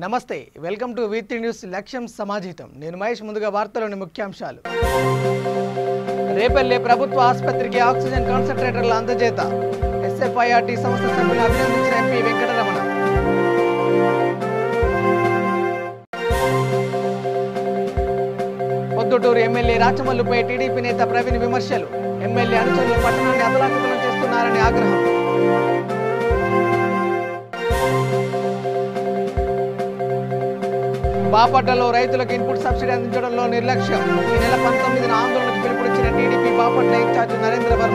నమస్తే welcome to వీతి news లక్ష్యం సమాజితం నేను మహేష్ ముందుగా వార్తలోని ముఖ్యాంశాలు రేపల్లె ప్రభుత్వ ఆసుపత్రికి ఆక్సిజన్ కాన్సన్ట్రేటర్ల అందజేత ఎస్ఎఫ్ఐఆర్టీ సంస్థ సభ్యులు అభినందించిన ఎంపీ వెంకటరమణ పొద్దుటూరు ఎమ్మెల్యే రాచమల్లుపై టీడీపీ నేత ప్రవీణ్ విమర్శలు ఎమ్మెల్యే అనుచరులు పట్టణాన్ని అతలాకుతలం చేస్తున్నారని ఆగ్రహం బాపట్లలో రైతులకు ఇన్పుట్ సబ్సిడీ అందించడంలో నిర్లక్ష్యం ఈ నెల పంతొమ్మిదిన ఆందోళనకు పిలుపునిచ్చిన TDP Bapatla incharge Narendra Varma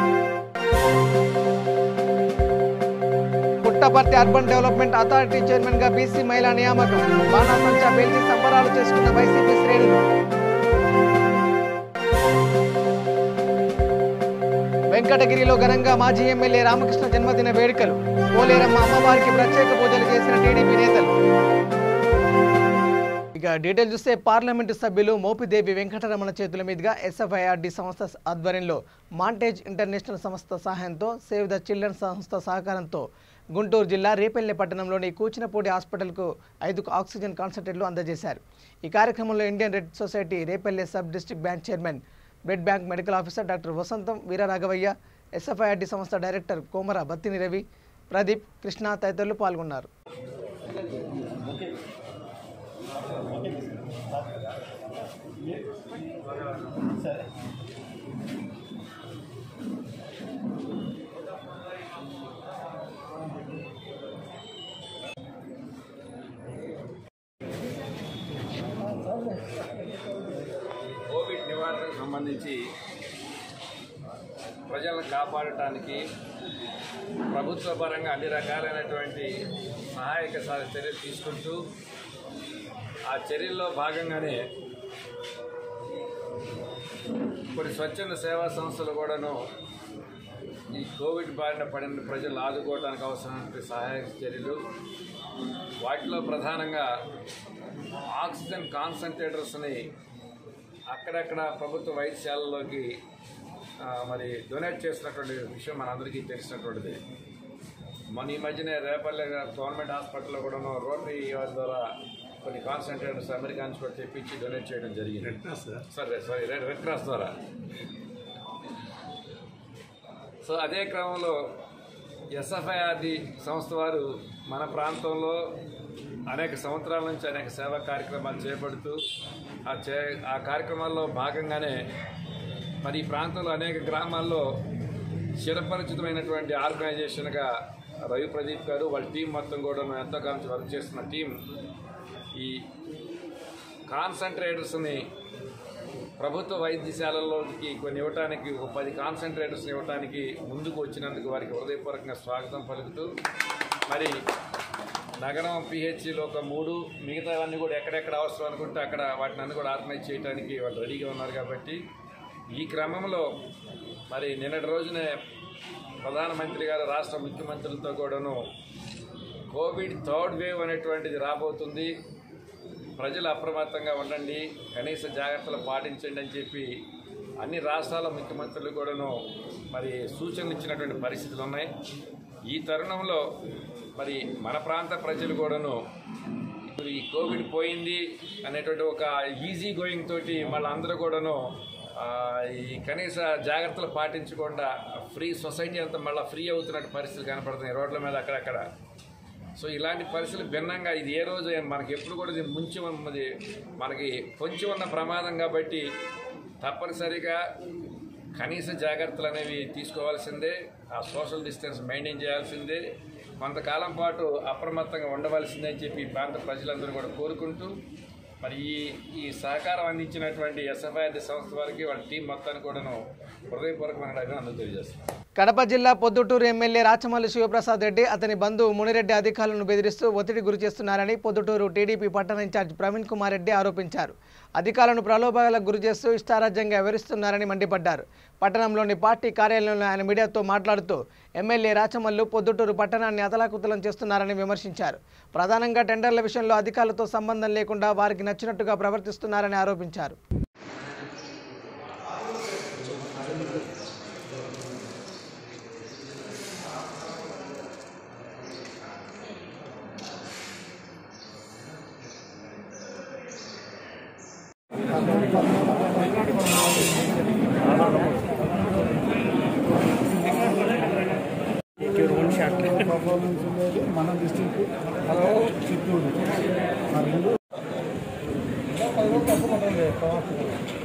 Puttaparthi urban development authority chairman గా బీసీ మహిళా నియామకం బాణాసంచా పేల్చి సంబరాలు చేసుకున్న వైసీపీ శ్రేణులు వెంకటగిరిలో ఘనంగా మాజీ ఎమ్మెల్యే రామకృష్ణ జన్మదిన వేడుకలు పోలేరమ్మ అమ్మవారికి ప్రత్యేక పూజలు చేసిన టీడీపీ నేతలు ఇక డీటెయిల్ చూస్తే పార్లమెంటు సభ్యులు మోపిదేవి వెంకటరమణ చేతుల మీదుగా ఎస్ఎఫ్ఐఆర్డి సంస్థ ఆధ్వర్యంలో మాంటేజ్ ఇంటర్నేషనల్ సంస్థ సహాయంతో సేవ్ ద చిల్డ్రన్ సంస్థ సహకారంతో గుంటూరు జిల్లా రేపెల్లె పట్టణంలోని కూచినపూడి హాస్పిటల్కు ఐదు ఆక్సిజన్ కాన్సన్ట్రేట్లు అందజేశారు ఈ కార్యక్రమంలో Indian red society Repalle sub district bank chairman blood bank medical officer doctor Vasantham Veeraraghavaiah SFIRD సంస్థ డైరెక్టర్ కోమర బత్తిని రవి ప్రదీప్ కృష్ణ తదితరులు పాల్గొన్నారు కోవిడ్ నివారణకు సంబంధించి ప్రజలను కాపాడటానికి ప్రభుత్వ పరంగా అన్ని రకాలైనటువంటి సహాయక స- చర్యలు తీసుకుంటూ ఆ చర్యల్లో భాగంగానే కొన్ని స్వచ్ఛంద సేవా సంస్థలు కూడాను ఈ కోవిడ్ బారిన పడిన ప్రజలు ఆదుకోవడానికి అవసరమైన సహాయక చర్యలు వాటిలో ప్రధానంగా ఆక్సిజన్ కాన్సన్ట్రేటర్స్ని అక్కడక్కడ ప్రభుత్వ వైద్యశాలలోకి ఆ, మరి డొనేట్ చేసినటువంటి విషయం మనందరికీ తెలిసినటువంటిది మన ఈ మధ్యనే రేపల్లె గవర్నమెంట్ హాస్పిటల్లో కూడా రోటరీ వారి ద్వారా కొన్ని కాన్సన్ట్రేటర్స్ అమెరికా నుంచి కూడా తెప్పించి డొనేట్ చేయడం జరిగింది సరే సారీ రెడ్ రెడ్ క్రాస్ ద్వారా సో అదే క్రమంలో ఎస్ఎఫ్ఐఆర్డి సంస్థ వారు మన ప్రాంతంలో అనేక సంవత్సరాల నుంచి అనేక సేవా కార్యక్రమాలు చేపడుతూ ఆ చే ఆ కార్యక్రమాల్లో భాగంగానే మరి ఈ ప్రాంతంలో అనేక గ్రామాల్లో చిరపరిచితమైనటువంటి ఆర్గనైజేషన్గా రవి ప్రదీప్ గారు వాళ్ళ టీం మొత్తం కూడా ఎంతో కాలం వర్క్ చేస్తున్న టీం ఈ కాన్సన్ట్రేటర్స్ని ప్రభుత్వ వైద్యశాలల్లోకి కొన్ని ఇవ్వటానికి ఒక పది కాన్సన్ట్రేటర్స్ ఇవ్వటానికి ముందుకు వచ్చినందుకు వారికి హృదయపూర్వకంగా స్వాగతం పలుకుతూ మరి నగరం పిహెచ్సిలో ఒక మూడు మిగతావన్నీ కూడా ఎక్కడెక్కడ అవసరం అనుకుంటే అక్కడ వాటిని అన్ని కూడా ఆర్గనైజ్ చేయడానికి వాళ్ళు రెడీగా ఉన్నారు కాబట్టి ఈ క్రమంలో మరి నిన్నటి రోజునే ప్రధానమంత్రి గారు రాష్ట్ర ముఖ్యమంత్రులతో కూడాను కోవిడ్ థర్డ్ వేవ్ అనేటువంటిది రాబోతుంది ప్రజలు అప్రమత్తంగా ఉండండి కనీస జాగ్రత్తలు పాటించండి అని చెప్పి అన్ని రాష్ట్రాల ముఖ్యమంత్రులు కూడాను మరి సూచనలు ఇచ్చినటువంటి పరిస్థితులు ఉన్నాయి ఈ తరుణంలో మరి మన ప్రాంత ప్రజలు కూడాను ఇప్పుడు ఈ కోవిడ్ పోయింది అనేటువంటి ఒక ఈజీ గోయింగ్ తోటి వాళ్ళందరూ కూడాను ఆ, ఈ కనీస జాగ్రత్తలు పాటించకుండా ఫ్రీ సొసైటీ అంతా మళ్ళీ ఫ్రీ అవుతున్నట్టు పరిస్థితులు కనపడుతున్నాయి రోడ్ల మీద అక్కడక్కడ సో ఇలాంటి పరిస్థితులు భిన్నంగా ఇది ఏ రోజు మనకి ఎప్పుడు కూడా ఇది ముంచి ఉన్నది మనకి పొంచి ఉన్న ప్రమాదం కాబట్టి తప్పనిసరిగా కనీస జాగ్రత్తలు అనేవి తీసుకోవాల్సిందే ఆ సోషల్ డిస్టెన్స్ మెయింటైన్ చేయాల్సిందే కొంతకాలం పాటు అప్రమత్తంగా ఉండవలసిందే అని చెప్పి ఈ ప్రాంత ప్రజలందరూ కూడా కోరుకుంటూ మరి ఈ ఈ సహకారం అందించినటువంటి ఎస్ఎఫ్ఐఆర్డి సంస్థ వారికి వాళ్ళ టీం మొత్తాన్ని కూడాను హృదయపూర్వకమైన అభినందనలు తెలియజేస్తున్నాను కడప జిల్లా పొద్దుటూరు ఎమ్మెల్యే రాచమల్లి శివప్రసాద్ రెడ్డి అతని బంధువు మునిరెడ్డి అధికారులను బెదిరిస్తూ ఒత్తిడి గురి చేస్తున్నారని పొద్దుటూరు టీడీపీ పట్టణ ఇన్ఛార్జ్ ప్రవీణ్ కుమార్ రెడ్డి ఆరోపించారు అధికారులను ప్రలోభాలకు గురి చేస్తూ ఇష్టారాజ్యంగా వివరిస్తున్నారని మండిపడ్డారు పట్టణంలోని పార్టీ కార్యాలయంలో ఆయన మీడియాతో మాట్లాడుతూ ఎమ్మెల్యే రాచమల్లు పొద్దుటూరు పట్టణాన్ని అతలాకుతలం చేస్తున్నారని విమర్శించారు ప్రధానంగా టెండర్ల విషయంలో అధికారులతో సంబంధం లేకుండా వారికి నచ్చినట్టుగా ప్రవర్తిస్తున్నారని ఆరోపించారు పర్ఫార్మెన్స్ ఉండేది మన డిస్టిక్ హలో చిత్తూరు ఆ రెండు ఇంకా పది రోజులు తప్పకుండా ప్రవాసం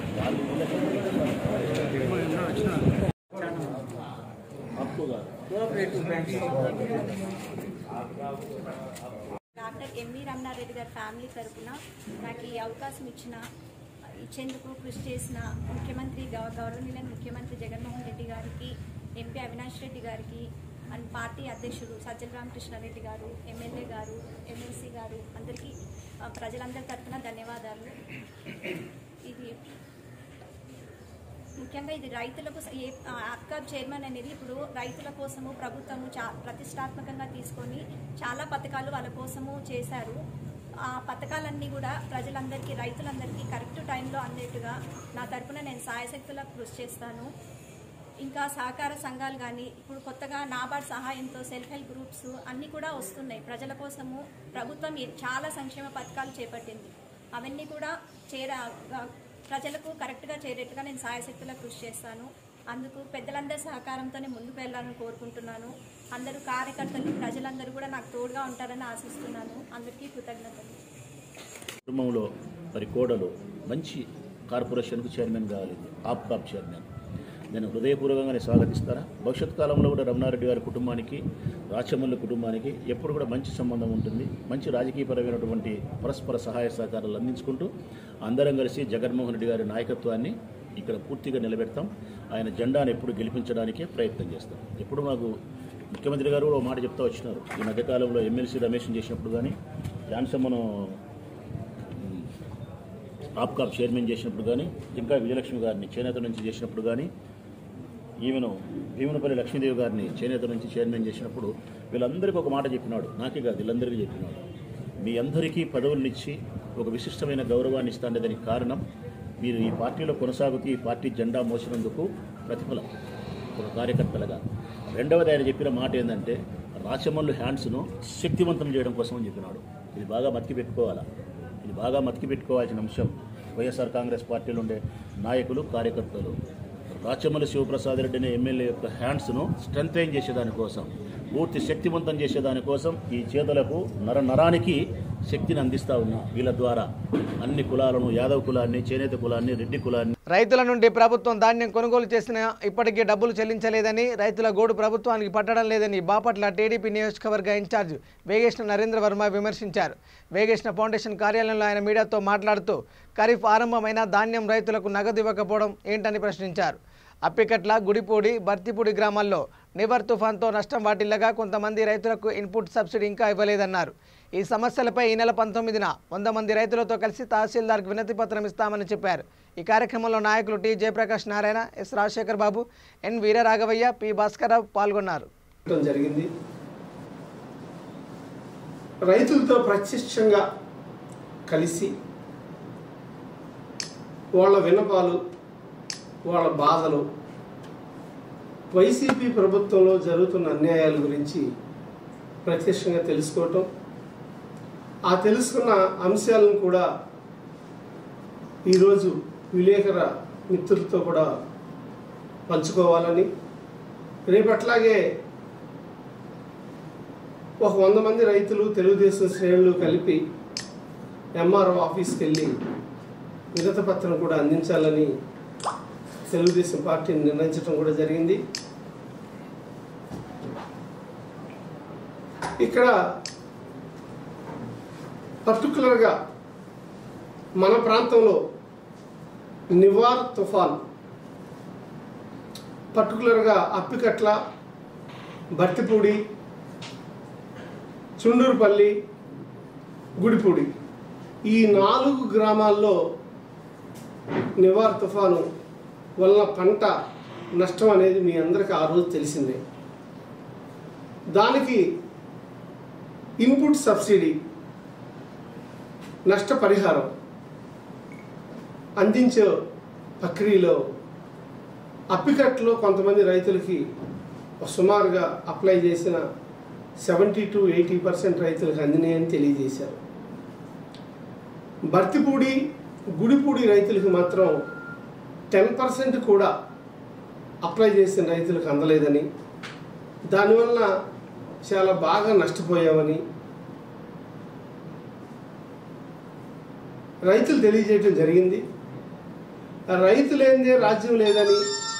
డాక్టర్ ఎంవి రమణారెడ్డి గారి ఫ్యామిలీ తరపున నాకు ఈ అవకాశం ఇచ్చిన ఇచ్చేందుకు కృషి చేసిన ముఖ్యమంత్రి గౌ- గౌరవనీయులైన ముఖ్యమంత్రి జగన్మోహన్ రెడ్డి గారికి ఎంపీ అవినాష్ రెడ్డి గారికి అండ్ పార్టీ అధ్యక్షుడు సజ్జల రామకృష్ణారెడ్డి గారు ఎమ్మెల్యే గారు ఎమ్మెల్సీ గారు అందరికీ ఆ, ప్రజలందరి తరపున ధన్యవాదాలు ఇది ముఖ్యంగా ఇది రైతులకు స- ఏ అర్కాబ్ చైర్మన్ అనేది ఇప్పుడు రైతుల కోసము ప్రభుత్వము చా ప్రతిష్టాత్మకంగా తీసుకొని చాలా పథకాలు వాళ్ళ కోసము చేశారు ఆ పథకాలన్నీ కూడా ప్రజలందరికీ రైతులందరికీ కరెక్ట్ టైంలో అందేట్టుగా నా తరపున నేను సాయశక్తులా కృషి చేస్తాను ఇంకా సహకార సంఘాలు కానీ ఇప్పుడు కొత్తగా నాబార్డ్ సహాయంతో సెల్ఫ్ హెల్ప్ గ్రూప్స్ అన్నీ కూడా వస్తున్నాయి ప్రజల కోసము ప్రభుత్వం ఏ- చాలా సంక్షేమ పథకాలు చేపట్టింది అవన్నీ కూడా చేర ప్రజలకు కరెక్ట్గా చేరేట్టుగా నేను సాయశక్తులా కృషి చేస్తాను అందుకు పెద్దలందరి సహకారంతోనే ముందుకు వెళ్ళాలని కోరుకుంటున్నాను అందరూ కార్యకర్తలు ప్రజలందరూ కూడా నాకు తోడుగా ఉంటారని ఆశిస్తున్నాను అందరికీ కృతజ్ఞతలు కుటుంబంలో మరి కోడలు మంచి కార్పొరేషన్కు చైర్మన్ కావాలి ఆప్కాప్ చైర్మన్ నేను హృదయపూర్వకంగానే స్వాగతిస్తాను భవిష్యత్ కాలంలో కూడా రమణారెడ్డి గారి కుటుంబానికి రాచమల్లి కుటుంబానికి ఎప్పుడు కూడా మంచి సంబంధం ఉంటుంది మంచి రాజకీయపరమైనటువంటి పరస్పర సహాయ సహకారాలు అందించుకుంటూ అందరం కలిసి జగన్మోహన్ రెడ్డి గారి నాయకత్వాన్ని ఇక్కడ పూర్తిగా నిలబెడతాం ఆయన జెండాను ఎప్పుడు గెలిపించడానికే ప్రయత్నం చేస్తాం ఎప్పుడు మాకు ముఖ్యమంత్రి గారు కూడా ఒక మాట చెప్తా వచ్చినారు ఈ మధ్యకాలంలో ఎమ్మెల్సీ రమేష్ని చేసినప్పుడు కానీ జాన్సమ్మను ఆప్కాప్ చైర్మన్ చేసినప్పుడు కానీ ఇంకా విజయలక్ష్మి గారిని చేనేత నుంచి చేసినప్పుడు కానీ ఈమెను భీమునపల్లి లక్ష్మీదేవి గారిని చేనేత నుంచి చైర్మన్ చేసినప్పుడు వీళ్ళందరికీ ఒక మాట చెప్పినాడు నాకే కాదు వీళ్ళందరికీ చెప్పినాడు మీ అందరికీ పదవులనిచ్చి ఒక విశిష్టమైన గౌరవాన్ని ఇస్తాండే దానికి కారణం మీరు ఈ పార్టీలో కొనసాగుతూ ఈ పార్టీ జెండా మోసినందుకు ప్రతిఫలం ఒక కార్యకర్తలుగా రెండవది ఆయన చెప్పిన మాట ఏంటంటే రాచమల్లు హ్యాండ్స్ను శక్తివంతం చేయడం కోసం అని చెప్పినాడు ఇది బాగా మతికి పెట్టుకోవాలా ఇది బాగా మతికి పెట్టుకోవాల్సిన అంశం వైఎస్ఆర్ కాంగ్రెస్ పార్టీలో ఉండే నాయకులు కార్యకర్తలు రాచమల్లి శివప్రసాద్ రెడ్డి అనే ఎమ్మెల్యే యొక్క హ్యాండ్స్ను స్ట్రెంథైన్ చేసేదానికోసం పూర్తి శక్తివంతం చేసేదానికోసం ఈ చేతులకు నర నరానికి శక్తిని అందిస్తా ఉన్నా వీళ్ళ ద్వారా అన్ని కులాలను యాదవ్ కులాన్ని చేనేత కులాన్ని రెడ్డి కులాన్ని రైతుల నుండి ప్రభుత్వం ధాన్యం కొనుగోలు చేసిన ఇప్పటికీ డబ్బులు చెల్లించలేదని రైతుల గోడు ప్రభుత్వానికి పట్టడం లేదని బాపట్ల టీడీపీ నియోజకవర్గ ఇన్ఛార్జ్ వేగేష్ణ నరేంద్ర వర్మ విమర్శించారు వేగేష్ణ ఫౌండేషన్ కార్యాలయంలో ఆయన మీడియాతో మాట్లాడుతూ ఖరీఫ్ ఆరంభమైన ధాన్యం రైతులకు నగదు ఇవ్వకపోవడం ఏంటని ప్రశ్నించారు అప్పికట్ల గుడిపూడి బర్తిపూడి గ్రామాల్లో నివర్ తుఫాన్తో నష్టం వాటిల్లగా కొంతమంది రైతులకు ఇన్పుట్ సబ్సిడీ ఇంకా ఇవ్వలేదన్నారు ఈ సమస్యలపై ఈ నెల పంతొమ్మిదిన వంద మంది రైతులతో కలిసి తహసీల్దార్కు వినతి పత్రం ఇస్తామని చెప్పారు ఈ కార్యక్రమంలో నాయకులు T Jayaprakash Narayana S Rajasekhar Babu N Veeraraghavaiah P Bhaskararao పాల్గొన్నారు చేయడం జరిగింది రైతులతో ప్రత్యక్షంగా కలిసి వాళ్ళ విన్నపాలు వాళ్ళ బాధలు వైసీపీ ప్రభుత్వంలో జరుగుతున్న అన్యాయాల గురించి ప్రత్యక్షంగా తెలుసుకోవటం ఆ తెలుసుకున్న అంశాలను కూడా ఈరోజు విలేకర మిత్రులతో కూడా పంచుకోవాలని రేపట్లాగే ఒక వంద మంది రైతులు తెలుగుదేశం శ్రేణులు కలిపి ఎంఆర్ఓ ఆఫీస్కి వెళ్ళి వినత పత్రం కూడా అందించాలని తెలుగుదేశం పార్టీని నిర్ణయించడం కూడా జరిగింది ఇక్కడ పర్టికులర్గా మన ప్రాంతంలో నివార్ తుఫాన్ పర్టికులర్గా అప్పికట్ల బర్తిపూడి చుండూరుపల్లి గుడిపూడి ఈ నాలుగు గ్రామాల్లో నివార్ తుఫాను వలన పంట నష్టం అనేది మీ అందరికీ ఆ రోజు తెలిసిందే దానికి ఇన్పుట్ సబ్సిడీ నష్టపరిహారం అందించే ప్రక్రియలో అప్పికట్లో కొంతమంది రైతులకి సుమారుగా అప్లై చేసిన సెవెంటీ టు ఎయిటీ పర్సెంట్ రైతులకు అందినాయని తెలియజేశారు బర్తిపూడి గుడిపూడి రైతులకు మాత్రం టెన్ పర్సెంట్ కూడా అప్లై చేసిన రైతులకు అందలేదని దానివల్ల చాలా బాగా నష్టపోయామని రైతులు తెలియజేయటం జరిగింది రైతు లేనిదే రాజ్యం లేదని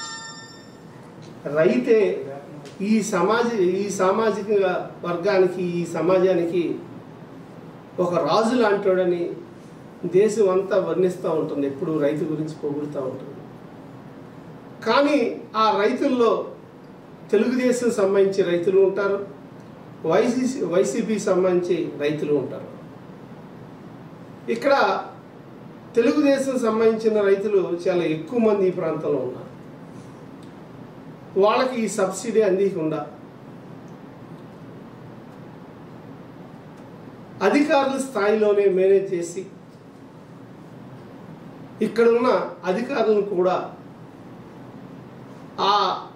రైతే ఈ సమాజ ఈ సామాజిక వర్గానికి ఈ సమాజానికి ఒక రాజు లాంటోడని దేశం అంతా వర్ణిస్తూ ఉంటుంది ఎప్పుడు రైతు గురించి పొగుడుతూ ఉంటుంది కానీ ఆ రైతుల్లో తెలుగుదేశం సంబంధించి రైతులు ఉంటారు వైసీసీ వైసీపీ సంబంధించి రైతులు ఉంటారు ఇక్కడ తెలుగుదేశం సంబంధించిన రైతులు చాలా ఎక్కువ మంది ఈ ప్రాంతంలో ఉన్నారు వాళ్ళకి ఈ సబ్సిడీ అందకుండా అధికారుల స్థాయిలోనే మేనేజ్ చేసి ఇక్కడ ఉన్న అధికారులను కూడా ఆ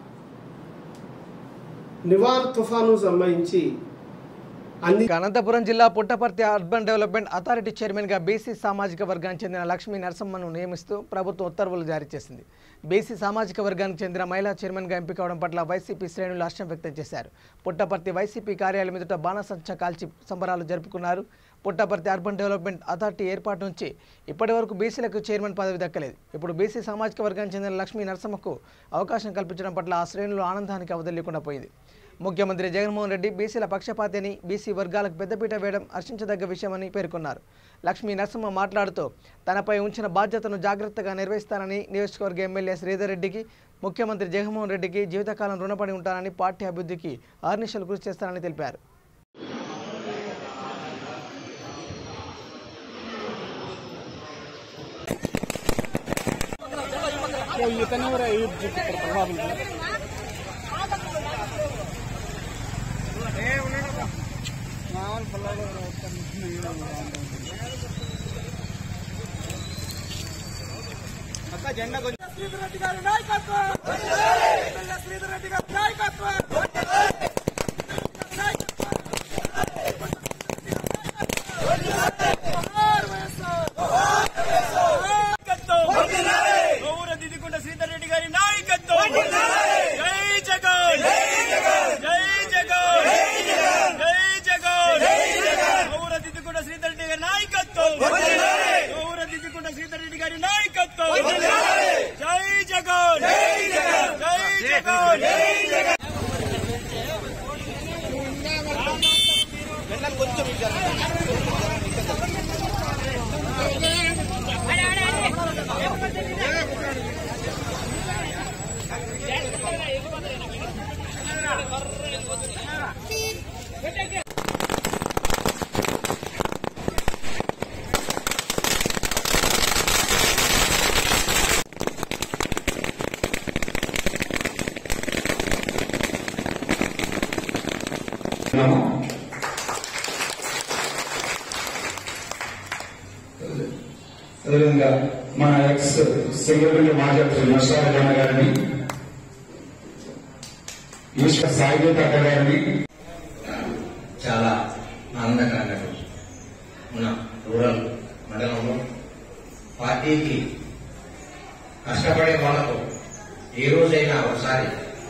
నివార్ తుఫాను సంబంధించి అన్ని ఇక అనంతపురం జిల్లా పుట్టపర్తి అర్బన్ డెవలప్మెంట్ అథారిటీ చైర్మన్గా బీసీ సామాజిక వర్గానికి చెందిన లక్ష్మీ నరసమ్మను నియమిస్తూ ప్రభుత్వం ఉత్తర్వులు జారీ చేసింది బీసీ సామాజిక వర్గానికి చెందిన మహిళా చైర్మన్గా ఎంపిక అవడం పట్ల వైసీపీ శ్రేణులు హర్షం వ్యక్తం చేశారు పుట్టపర్తి వైసీపీ కార్యాలయం ఎదుట బాణసంచ కాల్చి సంబరాలు జరుపుకున్నారు పుట్టపర్తి అర్బన్ డెవలప్మెంట్ అథారిటీ ఏర్పాటు నుంచి ఇప్పటి వరకు బీసీలకు చైర్మన్ పదవి దక్కలేదు ఇప్పుడు బీసీ సామాజిక వర్గానికి చెందిన లక్ష్మీ నరసమ్మకు అవకాశం కల్పించడం పట్ల ఆ శ్రేణులు ఆనందానికి అవదలేకుండా పోయింది ముఖ్యమంత్రి జగన్మోహన్ రెడ్డి బీసీల పక్షపాతి అని బీసీ వర్గాలకు పెద్దపీట వేయడం హర్షించదగ్గ విషయమని పేర్కొన్నారు లక్ష్మీ నరసింహ మాట్లాడుతూ తనపై ఉంచిన బాధ్యతను జాగ్రత్తగా నిర్వహిస్తానని నియోజకవర్గ ఎమ్మెల్యే శ్రీధర్ రెడ్డికి ముఖ్యమంత్రి జగన్మోహన్ రెడ్డికి జీవితకాలం రుణపడి ఉంటానని పార్టీ అభివృద్ధికి ఆర్నిషలు కృషి చేస్తానని తెలిపారు గౌరవ దిద్దుకుంట శ్రీధర్ రెడ్డి గారి నాయకత్వం జై జగన్ జై జగన్ జై జగన్ గౌరవ దిద్దుకుంట శ్రీధర్ రెడ్డి గారి నాయకత్వం గౌరవ దిద్దుకుంట శ్రీధర్ రెడ్డి గారి నాయకత్వం జై జగన్ జై జగన్ అదేవిధంగా మన ఎక్స్ సెక్రటరీ మాజీ నర్సారాయణ గారిని ఈశ్వర్ సాయిదేత అక్క గారిని చాలా ఆనందకరంగా మన రూరల్ మండలంలో పార్టీకి కష్టపడే వాళ్ళకు ఏ రోజైనా ఒకసారి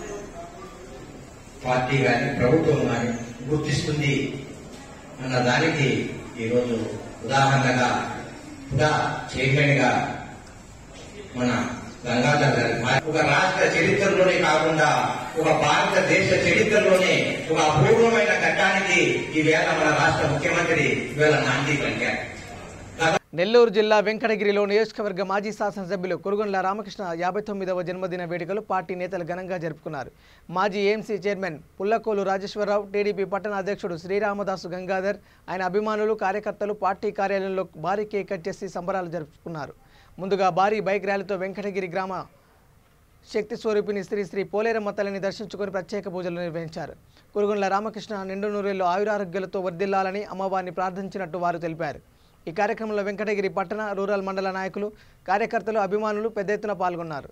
పార్టీ కానీ ప్రభుత్వం కానీ గుర్తిస్తుంది అన్న దానికి ఈరోజు ఉదాహరణగా కూడా చైర్మన్ గా మన గంగాధర్ గారి మా- ఒక రాష్ట్ర చరిత్రలోనే కాకుండా ఒక భారతదేశ చరిత్రలోనే ఒక అపూర్వమైన ఘట్టానికి ఈవేళ మన రాష్ట్ర ముఖ్యమంత్రి ఈవేళ నాంది పలికారు నెల్లూరు జిల్లా వెంకటగిరిలో నియోజకవర్గ మాజీ శాసనసభ్యులు కురుగొండ్ల రామకృష్ణ యాభై తొమ్మిదవ జన్మదిన వేడుకలు పార్టీ నేతలు ఘనంగా జరుపుకున్నారు మాజీ AMC chairman Pullakolu Rajeswararao TDP పట్టణ అధ్యక్షుడు శ్రీరామదాసు గంగాధర్ ఆయన అభిమానులు కార్యకర్తలు పార్టీ కార్యాలయంలో భారీ కేక్ కట్ చేసి సంబరాలు జరుపుకున్నారు ముందుగా భారీ బైక్ ర్యాలీతో వెంకటగిరి గ్రామ శక్తి స్వరూపిణి శ్రీ శ్రీ పోలేరమ్మ తల్లిని దర్శించుకొని ప్రత్యేక పూజలు నిర్వహించారు కురుగుండ్ల రామకృష్ణ నిండు నూరేళ్లు ఆయురారోగ్యాలతో వర్ధిల్లాలని అమ్మవారిని ప్రార్థించినట్టు వారు తెలిపారు ఈ కార్యక్రమంలో వెంకటగిరి పట్టణ రూరల్ మండల నాయకులు కార్యకర్తలు అభిమానులు పెద్ద ఎత్తున పాల్గొన్నారు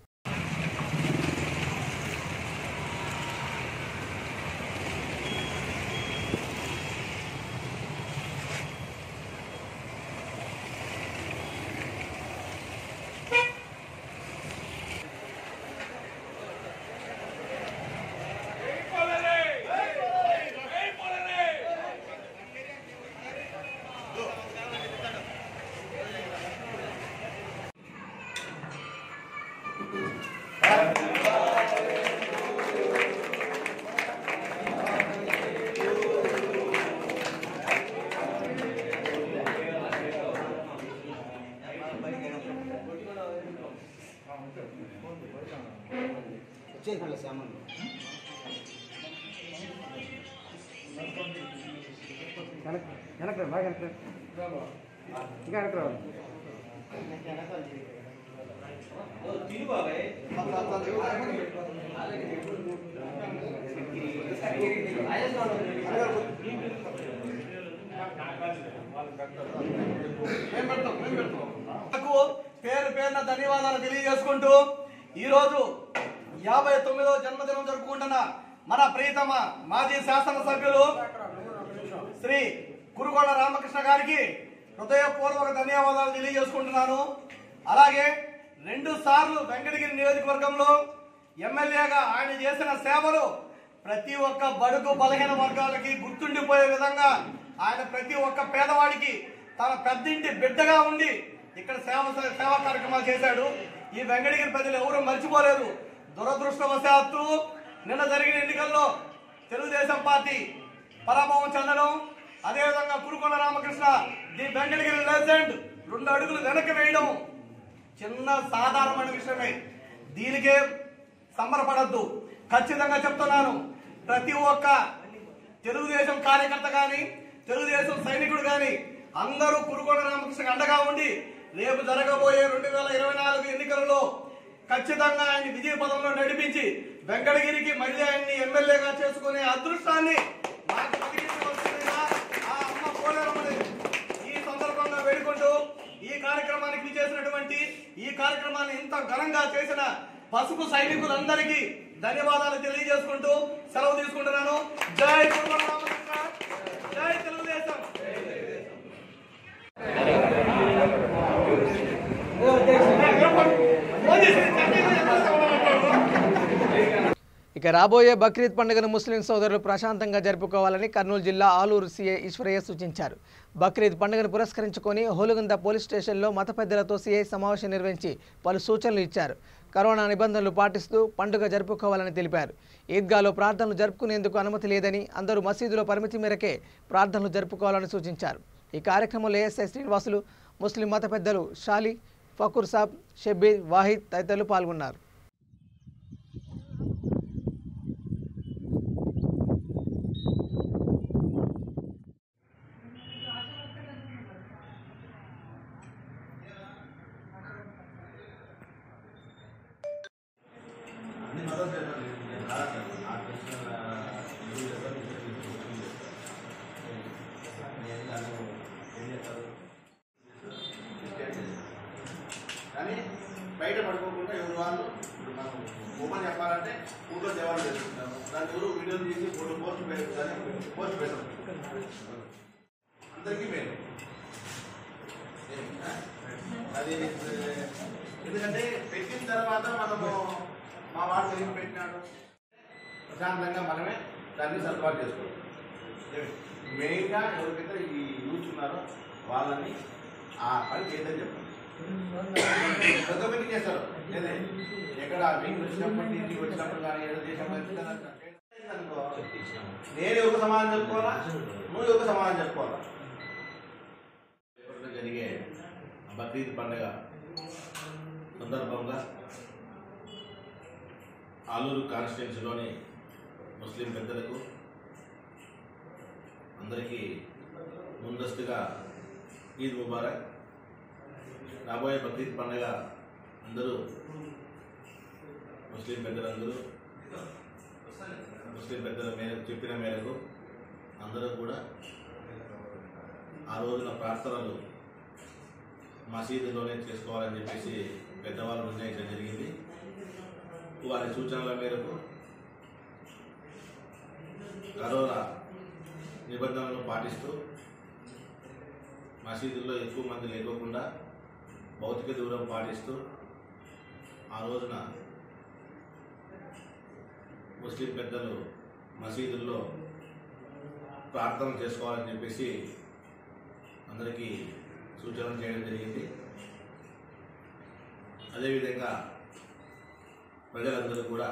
నాకు పేరు పేరున ధన్యవాదాలు తెలియజేసుకుంటూ ఈరోజు యాభై తొమ్మిదవ జన్మదినం జరుపుకుంటున్న మన ప్రీతమ మాజీ శాసనసభ్యులు శ్రీ కురుగొండ రామకృష్ణ గారికి హృదయపూర్వక ధన్యవాదాలు తెలియజేసుకుంటున్నాను అలాగే రెండు సార్లు వెంకటగిరి నియోజకవర్గంలో ఎమ్మెల్యేగా ఆయన చేసిన సేవలు ప్రతి ఒక్క బడుగు బలహీన వర్గాలకి గుర్తుండిపోయే విధంగా ఆయన ప్రతి ఒక్క పేదవాడికి తన పెద్దింటి బిడ్డగా ఉండి ఇక్కడ సేవ సేవా కార్యక్రమాలు చేశాడు ఈ వెంకటగిరి ప్రజలు ఎవరూ మర్చిపోలేదు దురదృష్టవశాత్తు నిన్న జరిగిన ఎన్నికల్లో తెలుగుదేశం పార్టీ పరాభవం చెందడం అదేవిధంగా కురుకొండ రామకృష్ణ ది వెంకటగిరి లెజెండ్ రెండు అడుగులు వెనక్కి వేయడం చిన్న సాధారణమైన విషయమే దీనికే సంబరపడద్దు ఖచ్చితంగా చెప్తున్నాను ప్రతి ఒక్క తెలుగుదేశం కార్యకర్త గాని తెలుగుదేశం సైనికుడు గాని అందరూ కురుకొండ రామకృష్ణకి అండగా ఉండి రేపు జరగబోయే రెండు వేల ఇరవై నాలుగు ఎన్నికలలో ఖచ్చితంగా ఆయన్ని విజయ పదంలో నడిపించి వెంకటగిరికి మళ్ళీ ఆయన్ని ఎమ్మెల్యేగా చేసుకునే అదృష్టాన్ని మాకు కలిగించవలసిందిగా ఆ అమ్మ పోలేరమ్మని ఈ సందర్భంగా వేడుకుంటూ ఈ కార్యక్రమానికి విచ్చేసినటువంటి ఈ కార్యక్రమాన్ని ఇంత ఘనంగా చేసిన పసుపు సైనికులందరికీ ధన్యవాదాలు తెలియజేసుకుంటూ సెలవు తీసుకుంటున్నాను జై కుర్మ రామకృష్ణ జై తెలుగుదేశం ఇక రాబోయే బక్రీద్ పండుగను ముస్లిం సోదరులు ప్రశాంతంగా జరుపుకోవాలని కర్నూలు జిల్లా ఆలూరు సీఐ ఈశ్వరయ్య సూచించారు బక్రీద్ పండుగను పురస్కరించుకొని హోలుగంద పోలీస్ స్టేషన్లో మత పెద్దలతో సీఐ సమావేశం నిర్వహించి పలు సూచనలు ఇచ్చారు కరోనా నిబంధనలు పాటిస్తూ పండుగ జరుపుకోవాలని తెలిపారు ఈద్గాలో ప్రార్థనలు జరుపుకునేందుకు అనుమతి లేదని అందరూ మసీదులో పరిమితి మేరకే ప్రార్థనలు జరుపుకోవాలని సూచించారు ఈ కార్యక్రమంలో ఏఎస్ఐ శ్రీనివాసులు ముస్లిం మత పెద్దలు షాలి ఫకూర్ సాబ్ షబ్బీర్ వాహిద్ తదితరులు పాల్గొన్నారు కానీ బయట పడుకోకుండా ఎవరు వాళ్ళు ఇప్పుడు మనం ఓపెన్ చెప్పాలంటే ఊళ్ళో సేవలు చేసుకుంటాము దాని ఎవరు వీడియోలు తీసి ఫోటో పోస్ట్ పెడతారు పోస్ట్ పెడతాం అందరికీ మేలు అది ఎందుకంటే పెట్టిన తర్వాత మనము మా వాడు తెలిసి పెట్టినాడు ప్రశాంతంగా మనమే దాన్ని సర్దుబాటు చేసుకోవాలి మెయిన్గా ఎవరికైతే ఈ యూత్ ఉన్నారో వాళ్ళని ఆ పని చేయదని చెప్పండి పెద్ద మీటింగ్ చేస్తారు లేదే ఎక్కడ మీకు వచ్చినప్పుడు ఇంటికి వచ్చినప్పుడు కానీ ఏదో చేసినప్పుడు అనుకో నేను ఒక సమాధానం చెప్పుకోవాలా నువ్వు ఒక సమాధానం చెప్పుకోవాలా రేపటిలో జరిగే బక్రీద్ పండుగ సందర్భంగా ఆలూరు కాన్స్టిట్యున్సీలోని ముస్లిం పెద్దలకు అందరికీ ముందస్తుగా ఈద్ ముబారక్ రాబోయే బక్రీద్ పండుగ అందరూ ముస్లిం పెద్దలందరూ ముస్లిం పెద్దల మేరకు చెప్పిన మేరకు అందరూ కూడా ఆ రోజున ప్రార్థనలు మసీదులోనే చేసుకోవాలని చెప్పేసి పెద్దవాళ్ళు నిర్ణయించడం జరిగింది వారి సూచనల మేరకు కరోనా నిబంధనలను పాటిస్తూ మసీదుల్లో ఎక్కువ మంది లేకోకుండా భౌతిక దూరం పాటిస్తూ ఆ రోజున ముస్లిం పెద్దలు మసీదుల్లో ప్రార్థన చేసుకోవాలని చెప్పేసి అందరికీ సూచన చేయడం జరిగింది అదేవిధంగా ప్రజలందరూ కూడా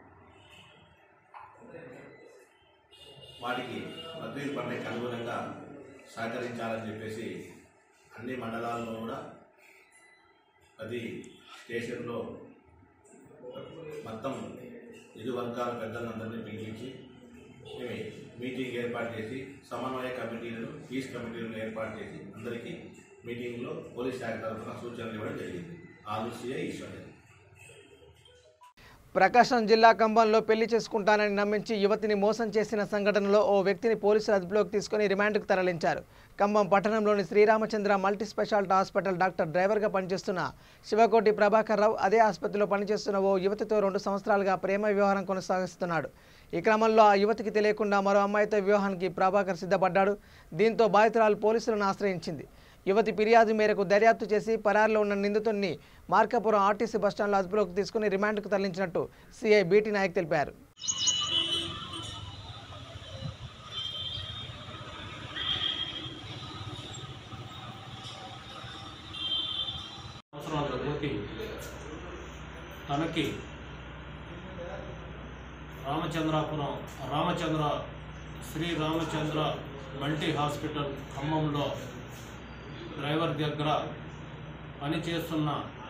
వాటికి బక్రీద్ పండుగకి అనుగుణంగా సహకరించాలని చెప్పేసి అన్ని మండలాల్లో కూడా ప్రతి స్టేషన్లో మొత్తం ఇరు వర్గాల పెద్దలందరినీ పిలిపించి మేము మీటింగ్ ఏర్పాటు చేసి సమన్వయ కమిటీలను పీస్ కమిటీలను ఏర్పాటు చేసి అందరికీ మీటింగ్లో పోలీస్ శాఖ తరఫున సూచనలు ఇవ్వడం జరిగింది ఆలస్య ఈశ్వర్య ప్రకాశం జిల్లా కంబంలో పెళ్లి చేసుకుంటానని నమ్మించి యువతిని మోసం చేసిన సంఘటనలో ఓ వ్యక్తిని పోలీసులు అదుపులోకి తీసుకుని రిమాండ్కు తరలించారు కంబం పట్టణంలోని Sriramachandra multi speciality hospital doctor డ్రైవర్గా పనిచేస్తున్న శివకోటి ప్రభాకర్ రావు అదే ఆసుపత్రిలో పనిచేస్తున్న ఓ యువతితో రెండు సంవత్సరాలుగా ప్రేమ వ్యవహారం కొనసాగిస్తున్నాడు ఈ క్రమంలో ఆ యువతికి తెలియకుండా మరో అమ్మాయితో వివాహానికి ప్రభాకర్ సిద్ధపడ్డాడు దీంతో బాధితురాలు పోలీసులను ఆశ్రయించింది యువతి ఫిర్యాదు మేరకు దర్యాప్తు చేసి పరారులో ఉన్న నిందితుడిని మార్కాపురం ఆర్టీసీ బస్టాండ్లో అదుపులోకి తీసుకుని రిమాండ్కు తరలించినట్టు సిఐ బీటీ నాయక్ తెలిపారు సంవత్సరాల యువతి తనకి రామచంద్రాపురం రామచంద్ర శ్రీ రామచంద్ర మల్టీ హాస్పిటల్ ఖమ్మంలో డ్రైవర్ దగ్గర పనిచేస్తున్న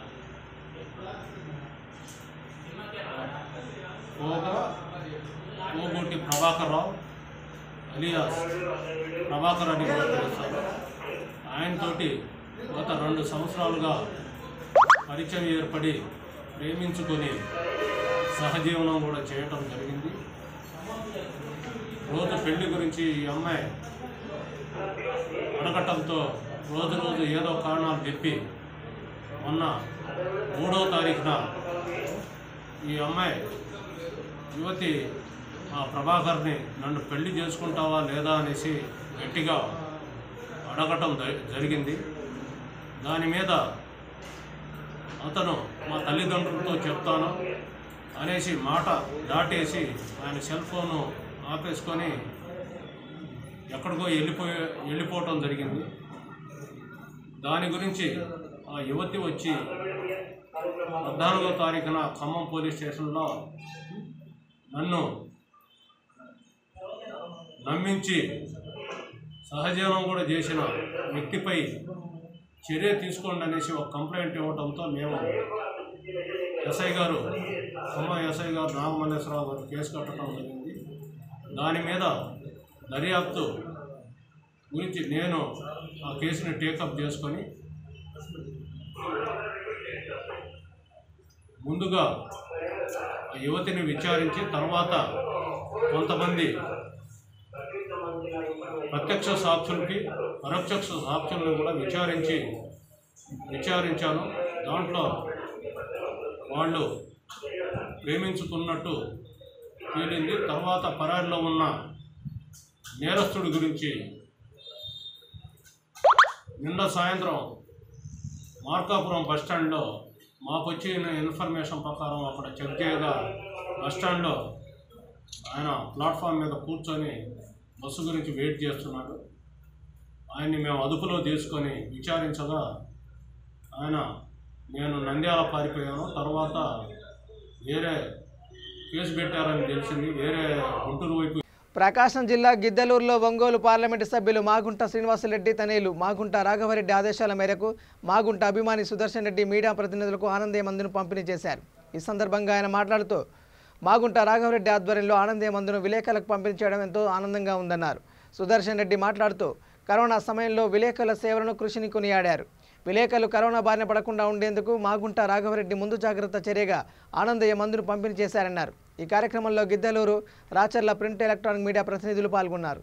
పోగ పోగొట్టి ప్రభాకర్ రావు అలియాస్ ప్రభాకర్ అని కూడా పిలుస్తారు ఆయనతోటి గత రెండు సంవత్సరాలుగా పరిచయం ఏర్పడి ప్రేమించుకొని సహజీవనం కూడా చేయటం జరిగింది రోజు పెళ్లి గురించి ఈ అమ్మాయి అడగటంతో రోజు రోజు ఏదో కారణాలు చెప్పి మొన్న మూడవ తారీఖున ఈ అమ్మాయి యువతి ఆ ప్రభాకర్ని నన్ను పెళ్లి చేసుకుంటావా లేదా అనేసి గట్టిగా అడగటం జ- జరిగింది దాని మీద అతను మా తల్లిదండ్రులతో చెప్తాను అనేసి మాట దాటేసి ఆయన సెల్ ఫోను ఆపేసుకొని ఎక్కడికో వెళ్ళిపోయి వెళ్ళిపోవటం జరిగింది దాని గురించి ఆ యువతి వచ్చి పద్నాలుగో తారీఖున ఖమ్మం పోలీస్ స్టేషన్లో నన్ను నమ్మించి సహజీవనం కూడా చేసిన వ్యక్తిపై చర్య తీసుకోండి అనేసి ఒక కంప్లైంట్ ఇవ్వడంతో మేము ఎస్ఐ గారు ఖమ్మం ఎస్ఐ గారు రామమల్లేశ్వరరావు గారు కేసు కట్టడం జరిగింది దాని మీద దర్యాప్తు గురించి నేను ఆ కేసుని టేకప్ చేసుకొని ముందుగా ఆ యువతిని విచారించి తర్వాత కొంతమంది ప్రత్యక్ష సాక్షులకి పరోక్ష సాక్షులను కూడా విచారించి విచారించాను దాంట్లో వాళ్ళు ప్రేమించుకున్నట్టు తేలింది తర్వాత పరారిలో ఉన్న నేరస్తుడి గురించి నిన్న సాయంత్రం మార్కాపురం బస్టాండ్లో మాకు వచ్చిన ఇన్ఫర్మేషన్ ప్రకారం అక్కడ చెక్ చేయగా బస్టాండ్లో ఆయన ప్లాట్ఫామ్ మీద కూర్చొని బస్సు గురించి వెయిట్ చేస్తున్నాడు ఆయన్ని మేము అదుపులో తీసుకొని విచారించగా ఆయన నేను నంద్యాల పారిపోయాను తర్వాత వేరే కేసు పెట్టారని తెలిసింది వేరే గుంటూరు వైపు ప్రకాశం జిల్లా గిద్దలూరులో ఒంగోలు పార్లమెంటు సభ్యులు మాగుంట శ్రీనివాసరెడ్డి తనేలు మాగుంట రాఘవరెడ్డి ఆదేశాల మేరకు మాగుంట అభిమాని సుదర్శన్ రెడ్డి మీడియా ప్రతినిధులకు ఆనందీయ మందును పంపిణీ చేశారు ఈ సందర్భంగా ఆయన మాట్లాడుతూ మాగుంట రాఘవరెడ్డి ఆధ్వర్యంలో ఆనందీయ మందును విలేకరులకు పంపిణీ చేయడం ఎంతో ఆనందంగా ఉందన్నారు సుదర్శన్ రెడ్డి మాట్లాడుతూ కరోనా సమయంలో విలేకరుల సేవలను కృషిని కొనియాడారు విలేకరులు కరోనా బారిన పడకుండా ఉండేందుకు మాగుంట రాఘవరెడ్డి ముందు జాగ్రత్త చర్యగా ఆనందయ్య మందును పంపిణీ చేశారన్నారు ఈ కార్యక్రమంలో Giddalur Racherla print electronic media ప్రతినిధులు పాల్గొన్నారు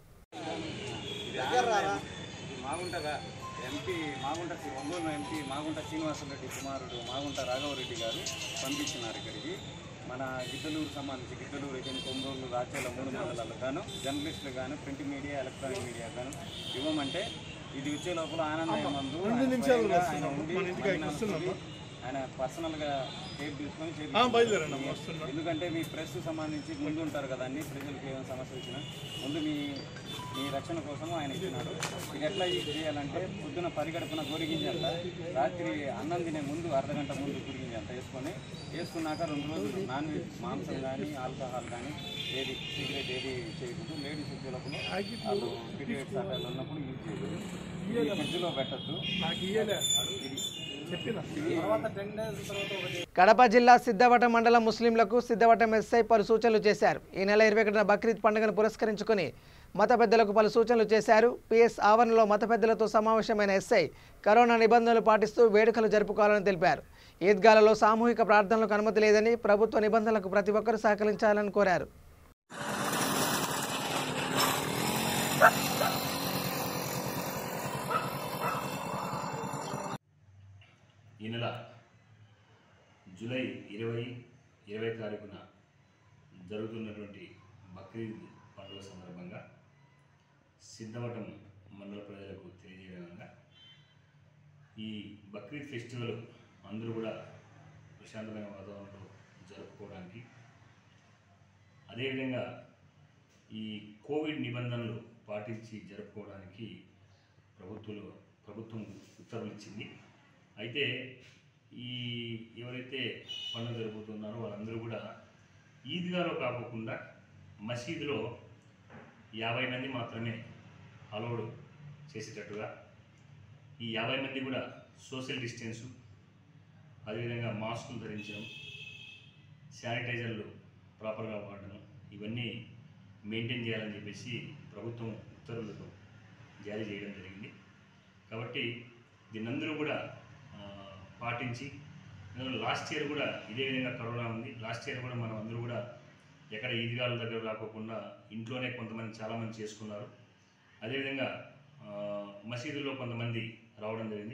మాగుంటగా ఎంపీ మాగుంట శ్రీ- ఒంగోలు ఎంపీ మాగుంట శ్రీనివాసరెడ్డి కుమారుడు మాగుంట రాఘవరెడ్డి గారు పంపించినారు ఇక్కడికి మన గిద్దలూరు సంబంధించి గిద్దలూరు అయితే ఒంగోలు రాజ్యాల మూడు మండలాలకు గాను జర్నలిస్టులు గాను ప్రింట్ మీడియా ఎలక్ట్రానిక్ మీడియా గాను ఇవ్వమంటే ఇది వచ్చే లోపల ఆనందయ్య మందు రెండు ఆయన నిమిషాలు స్వయంగా వస్తున్నాం. ఆయన ఉండి మన ఇంటికి మహిళలను వస్తున్నాం. చూసి ఆయన పర్సనల్ గా టేప్ తీసుకొని ఆ, చేపించుకుంటారు. బయలుదేరండి అమ్మ, వస్తున్నాం. ఎందుకంటే మీ ప్రెస్ సంబంధించి ముందు ఉంటారు కదా అన్ని ప్రజలకు ఏమైనా సమస్య వచ్చినా ముందు మీ మీ రక్షణ కోసం ఆయన ఇచ్చినాడు ఇది ఎట్లా యూజ్ చేయాలంటే పొద్దున పరిగడుపున గోరిగింజంత రాత్రి అన్నం తినే ముందు అర్ధగంట ముందు గురిగింజంత వేసుకొని వేసుకున్నాక రెండు రోజులు నాన్ వెజ్ మాంసం కానీ ఆల్కహాల్ కానీ ఏది సిగరెట్ ఏది చేయకూడదు లేడీస్ వచ్చేటప్పుడు వాళ్ళు పీరియడ్స్ అట్లా ఉన్నప్పుడు యూజ్ చేయకూడదు ఇది ఫ్రిడ్జ్లో పెట్టద్దు నాకు ఇయ్యలే ఇది తర్వాత టెన్ డేస్ తర్వాత ఒకటి కడప జిల్లా సిద్ధవటం మండలం ముస్లింలకు సిద్ధవటం ఎస్ఐ పలు సూచనలు చేశారు ఈ నెల ఇరవై ఒకటిన బక్రీద్ పండుగను పురస్కరించుకుని మత పెద్దలకు పలు సూచనలు చేశారు పిఎస్ ఆవరణలో మత పెద్దలతో సమావేశమైన ఎస్ఐ కరోనా నిబంధనలు పాటిస్తూ వేడుకలు జరుపుకోవాలని తెలిపారు ఈద్గాలలో సామూహిక ప్రార్థనలకు అనుమతి లేదని ప్రభుత్వ నిబంధనలకు ప్రతి ఒక్కరూ సహకరించాలని కోరారు ఈ నెల జూలై ఇరవై ఇరవై తారీఖున జరుగుతున్నటువంటి బక్రీద్ పండుగ సందర్భంగా సిద్ధవటం మండల ప్రజలకు తెలియజేయడంగా ఈ బక్రీద్ ఫెస్టివల్ అందరూ కూడా ప్రశాంతమైన వాతావరణంలో జరుపుకోవడానికి అదేవిధంగా ఈ కోవిడ్ నిబంధనలు పాటించి జరుపుకోవడానికి ప్రభుత్వంలో ప్రభుత్వం ఉత్తర్వులు ఇచ్చింది అయితే ఈ ఎవరైతే పండుగ జరుపుతున్నారో వాళ్ళందరూ కూడా ఈద్గాలో కాకుండా మసీదులో యాభై మంది మాత్రమే అలౌడ్ చేసేటట్టుగా ఈ యాభై మంది కూడా సోషల్ డిస్టెన్సు అదేవిధంగా మాస్కులు ధరించడం శానిటైజర్లు ప్రాపర్గా వాడడం ఇవన్నీ మెయింటైన్ చేయాలని చెప్పేసి ప్రభుత్వం ఉత్తర్వులు జారీ చేయడం జరిగింది కాబట్టి దీన్నందరూ కూడా ఆ, పాటించి లాస్ట్ ఇయర్ కూడా ఇదే విధంగా కరోనా ఉంది లాస్ట్ ఇయర్ కూడా మనం అందరూ కూడా ఎక్కడ ఈద్గాల దగ్గర రాకోకుండా ఇంట్లోనే కొంతమంది చాలామంది చేసుకున్నారు అదేవిధంగా ఆ, మసీదుల్లో కొంతమంది రావడం జరిగింది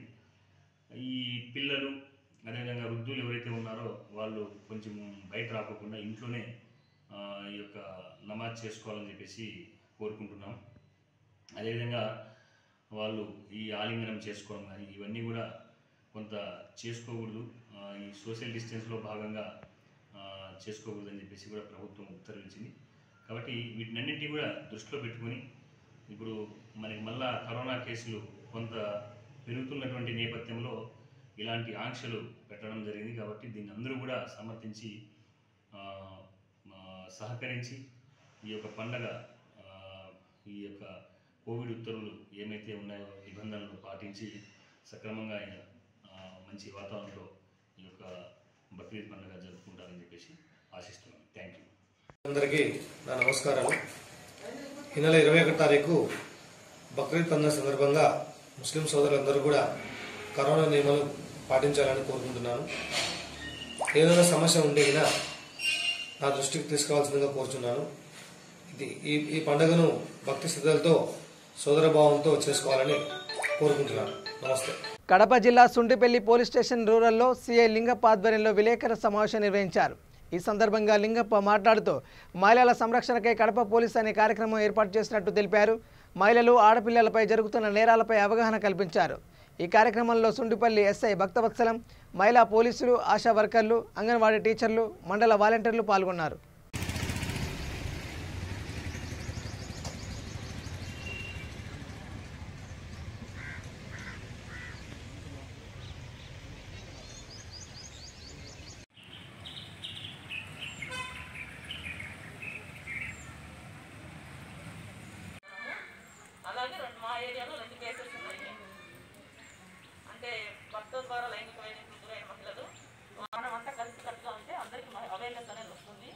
ఈ పిల్లలు అదేవిధంగా వృద్ధులు ఎవరైతే ఉన్నారో వాళ్ళు కొంచెం బయట రాకోకుండా ఇంట్లోనే ఆ, ఈ యొక్క నమాజ్ చేసుకోవాలని చెప్పేసి కోరుకుంటున్నాం అదేవిధంగా వాళ్ళు ఈ ఆలింగనం చేసుకోవడం కానీ ఇవన్నీ కూడా కొంత చేసుకోకూడదు ఆ, ఈ సోషల్ డిస్టెన్స్లో భాగంగా ఆ, చేసుకోకూడదు అని చెప్పేసి కూడా ప్రభుత్వం ఉత్తర్వించింది కాబట్టి వీటినన్నింటినీ కూడా దృష్టిలో పెట్టుకొని ఇప్పుడు మనకి మళ్ళా కరోనా కేసులు కొంత పెరుగుతున్నటువంటి నేపథ్యంలో ఇలాంటి ఆంక్షలు పెట్టడం జరిగింది కాబట్టి దీన్ని అందరూ కూడా సమర్థించి ఆ, ఆ, సహకరించి ఈ యొక్క పండగ ఆ, ఈ యొక్క కోవిడ్ ఉత్తర్వులు ఏమైతే ఉన్నాయో నిబంధనలు పాటించి సక్రమంగా ఆ, మంచి వాతావరణంలో ఈ యొక్క బక్రీద్ పండుగ జరుపుకుంటారని చెప్పేసి ఆశిస్తున్నాను థ్యాంక్ యూ అందరికీ నా నమస్కారాలు ఈ నెల ఇరవై ఒకటి తారీఖు బక్రీద్ పండుగ సందర్భంగా ముస్లిం సోదరులందరూ కూడా కరోనా నియమాలు పాటించాలని కోరుకుంటున్నాను ఏదైనా సమస్య ఉంటే గినా నా దృష్టికి తీసుకురావాల్సిందిగా కోరుచున్నాను ఇది ఈ ఈ పండుగను భక్తి శ్రద్ధలతో సోదరభావంతో చేసుకోవాలని కోరుకుంటున్నాను నమస్తే కడప జిల్లా సుండిపల్లి పోలీస్ స్టేషన్ రూరల్లో సిఐ లింగప్ప ఆధ్వర్యంలో విలేకరుల సమావేశం నిర్వహించారు ఈ సందర్భంగా లింగప్ప మాట్లాడుతూ మహిళల సంరక్షణకై కడప పోలీస్ అనే కార్యక్రమం ఏర్పాటు చేసినట్టు తెలిపారు మహిళలు ఆడపిల్లలపై జరుగుతున్న నేరాలపై అవగాహన కల్పించారు ఈ కార్యక్రమంలో సుండిపల్లి ఎస్ఐ భక్తవత్సలం మహిళా పోలీసులు ఆశా వర్కర్లు అంగన్వాడీ టీచర్లు మండల వాలంటీర్లు పాల్గొన్నారు అలాగే రెండు మా ఏరియాలో రెండు కేసెస్ ఉన్నాయి అంటే భర్త ద్వారా లైంగిక వేధింపులకు గురైన మహిళలు మనం అంతా కలిసి కట్టుగా ఉంటే అందరికీ అవేర్నెస్ అనేది వస్తుంది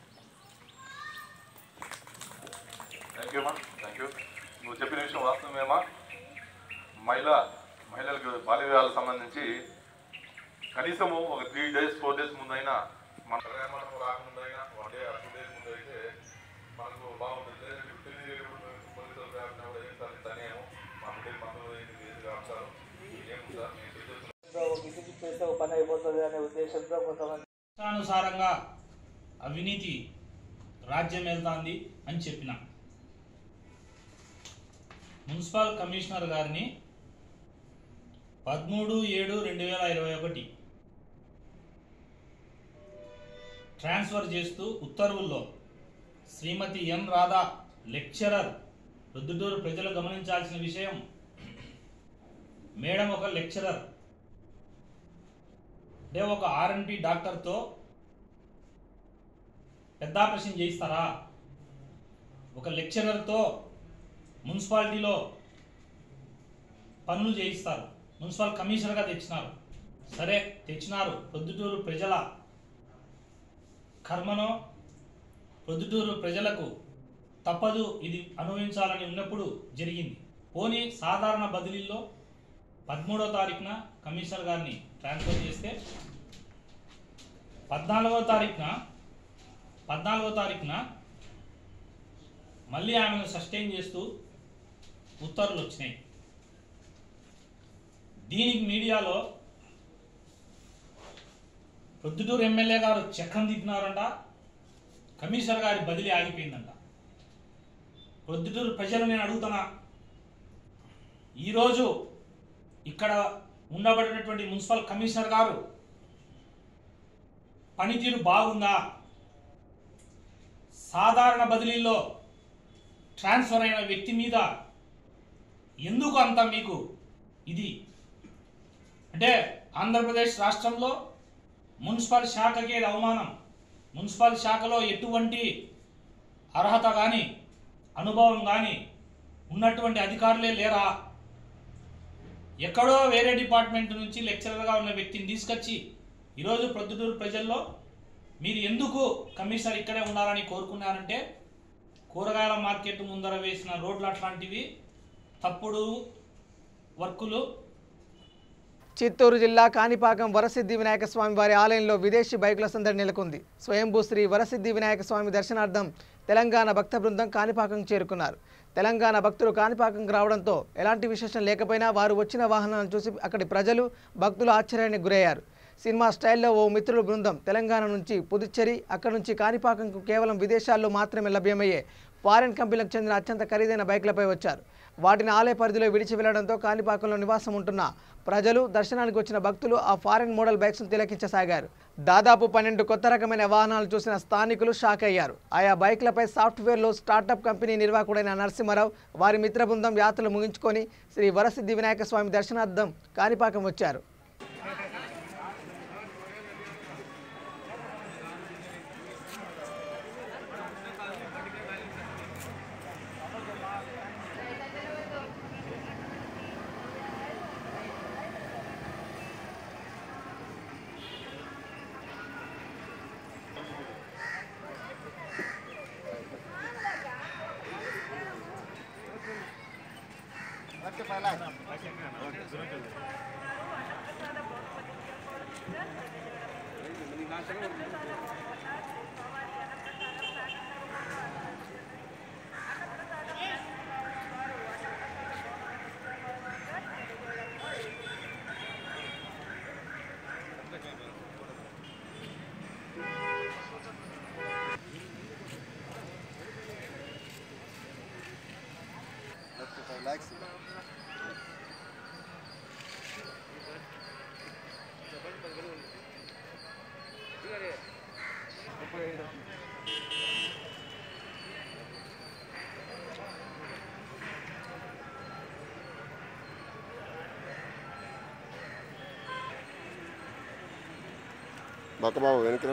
థ్యాంక్ యూ అమ్మా థ్యాంక్ యూ నువ్వు చెప్పిన విషయం వాస్తవమేమా మహిళ మహిళలకు బాల్య వివాహాలకు సంబంధించి కనీసము ఒక త్రీ డేస్ ఫోర్ డేస్ ముందైనా మన ప్రయాణం రాకముందైనా వన్ డే టూ డేస్ ముందు అయితే మనకు బాగుంటుంది లేదంటే ఇప్పుడు పెళ్లి చేసేటప్పుడు పోలీసులు రాకుండా కూడా ఏం సార్ ఇంత అన్యాయం మా బిడ్డలు మనలో ఏంటి ఏది రాస్తారు ఏం సార్ నేను తెలుసు విజిట్ చేస్తే ఒక పని అయిపోతుంది అనే ఉద్దేశంతో కొంతమంది ఇష్టానుసారంగా అవినీతి రాజ్యం వెళ్తాంది అని చెప్పిన మున్సిపల్ కమిషనర్ గారిని పదమూడు ఏడు రెండు వేల ఇరవై ఒకటి ట్రాన్స్ఫర్ చేస్తూ ఉత్తర్వుల్లో శ్రీమతి ఎన్ రాధా లెక్చరర్ రుద్దుటూరు ప్రజలు గమనించాల్సిన విషయం మేడం ఒక లెక్చరర్ అంటే ఒక ఆర్ఎన్పి డాక్టర్తో పెద్ద ఆపరేషన్ చేయిస్తారా ఒక లెక్చరర్తో మున్సిపాలిటీలో పనులు చేయిస్తారు మున్సిపల్ కమిషనర్గా తెచ్చినారు సరే తెచ్చినారు ప్రొద్దుటూరు ప్రజల కర్మనో ప్రొద్దుటూరు ప్రజలకు తప్పదు ఇది అనుభవించాలని ఉన్నప్పుడు జరిగింది పోనీ సాధారణ బదిలీల్లో పదమూడో తారీఖున కమిషనర్ గారిని ట్రాన్స్ఫర్ చేస్తే పద్నాలుగో తారీఖున పద్నాలుగో తారీఖున మళ్ళీ ఆమెను సస్టైన్ చేస్తూ ఉత్తర్వులు వచ్చినాయి దీనికి మీడియాలో ప్రొద్దుటూరు ఎమ్మెల్యే గారు చక్కం తిప్పినారంట కమిషనర్ గారి బదిలీ ఆగిపోయిందంట ప్రొద్దుటూరు ప్రజలు నేను అడుగుతున్నా ఈరోజు ఇక్కడ ఉండబడినటువంటి మున్సిపల్ కమిషనర్ గారు పనితీరు బాగుందా సాధారణ బదిలీల్లో ట్రాన్స్ఫర్ అయిన వ్యక్తి మీద ఎందుకు అంత మీకు ఇది అంటే ఆంధ్రప్రదేశ్ రాష్ట్రంలో మున్సిపల్ శాఖకే ఇది అవమానం మున్సిపల్ శాఖలో ఎటువంటి అర్హత కానీ అనుభవం కానీ ఉన్నటువంటి అధికారులే లేరా ఎక్కడో వేరే డిపార్ట్మెంట్ నుంచి లెక్చరర్గా ఉన్న వ్యక్తిని తీసుకొచ్చి ఈరోజు ప్రొద్దుటూరు ప్రజల్లో మీరు ఎందుకు కమిషనర్ ఇక్కడే ఉండాలని కోరుకున్నారంటే కూరగాయల మార్కెట్ ముందర వేసిన రోడ్లు అట్లాంటివి తప్పుడు వర్కులు చిత్తూరు జిల్లా కాణిపాకం వరసిద్ధి వినాయక స్వామి వారి ఆలయంలో విదేశీ బైకుల సందడి నెలకొంది స్వయంభూ శ్రీ వరసిద్ధి వినాయక స్వామి దర్శనార్థం తెలంగాణ భక్త బృందం కాణిపాకం చేరుకున్నారు తెలంగాణ భక్తులు కాణిపాకంకు రావడంతో ఎలాంటి విశేషం లేకపోయినా వారు వచ్చిన వాహనాలను చూసి అక్కడి ప్రజలు భక్తులు ఆశ్చర్యానికి గురయ్యారు సినిమా స్టైల్లో ఓ మిత్రుల బృందం తెలంగాణ నుంచి పుదుచ్చేరి అక్కడి నుంచి కాణిపాకంకు కేవలం విదేశాల్లో మాత్రమే లభ్యమయ్యే ఫారెన్ కంపెనీలకు చెందిన అత్యంత ఖరీదైన బైక్లపై వచ్చారు వాటిని ఆలయ పరిధిలో విడిచి వెళ్లడంతో కాణిపాకంలో నివాసం ఉంటున్న ప్రజలు దర్శనానికి వచ్చిన భక్తులు ఆ ఫారెన్ మోడల్ బైక్స్ను తిలకించసాగారు దాదాపు పన్నెండు కొత్త రకమైన వాహనాలు చూసిన స్థానికులు షాక్ అయ్యారు ఆయా బైక్లపై సాఫ్ట్వేర్లో స్టార్టప్ కంపెనీ నిర్వాహకుడైన నరసింహారావు వారి మిత్ర బృందం యాత్రలు ముగించుకొని శ్రీ వరసిద్ధి వినాయక స్వామి దర్శనార్థం కాణిపాకం వచ్చారు బక్కబాబు వెనకరా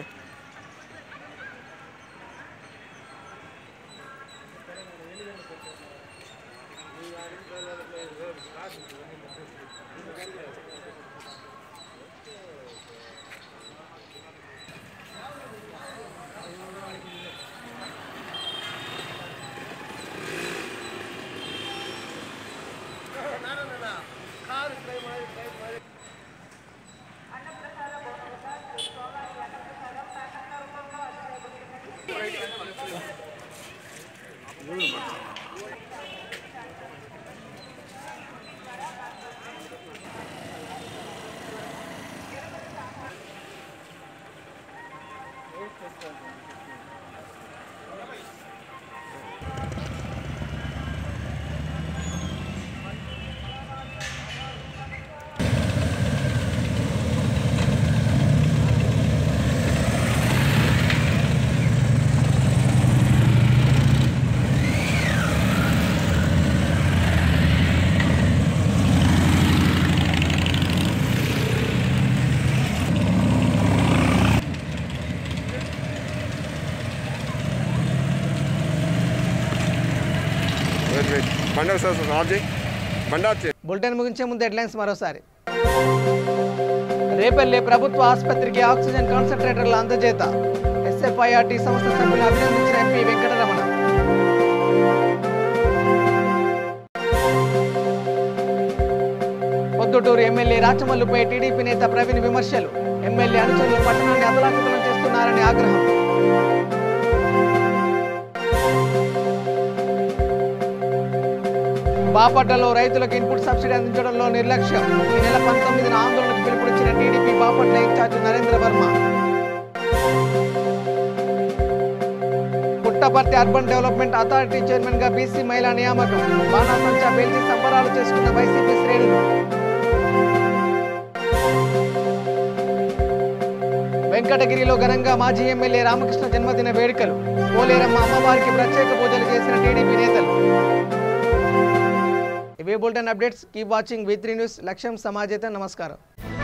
వెయిట్ వెయిట్ బండి ఒకసారి ఆఫ్ చేయి బండి ఆఫ్ చేయి బులెటిన్ ముగించే ముందు హెడ్లైన్స్ మరోసారి రేపల్లె ప్రభుత్వ ఆసుపత్రికి ఆక్సిజన్ కాన్సన్ట్రేటర్ల అందజేత ఎస్ఎఫ్ఐఆర్టీ సంస్థ సభ్యులు అభినందించిన ఎంపీ వెంకటరమణ పొద్దుటూరు ఎమ్మెల్యే రాచమల్లుపై టీడీపీ నేత ప్రవీణ్ విమర్శలు ఎమ్మెల్యే అనుచరులు పట్టణాన్ని అతలాకుతలం చేస్తున్నారని ఆగ్రహం బాపట్లలో రైతులకు ఇన్పుట్ సబ్సిడీ అందించడంలో నిర్లక్ష్యం ఈ నెల పంతొమ్మిదిన ఆందోళనకు పిలుపునిచ్చిన TDP Bapatla incharge Narendra Varma Puttaparthi urban development authority chairman గా బీసీ మహిళా నియామకం బాణాసంచా పేల్చి సంబరాలు చేసుకున్న వైసీపీ శ్రేణులు వెంకటగిరిలో ఘనంగా మాజీ ఎమ్మెల్యే రామకృష్ణ జన్మదిన వేడుకలు పోలేరమ్మ అమ్మవారికి ప్రత్యేక పూజలు చేసిన టీడీపీ నేతలు ఇవే bulletin updates keep watching V three news లక్ష్యం సమాజేత నమస్కారం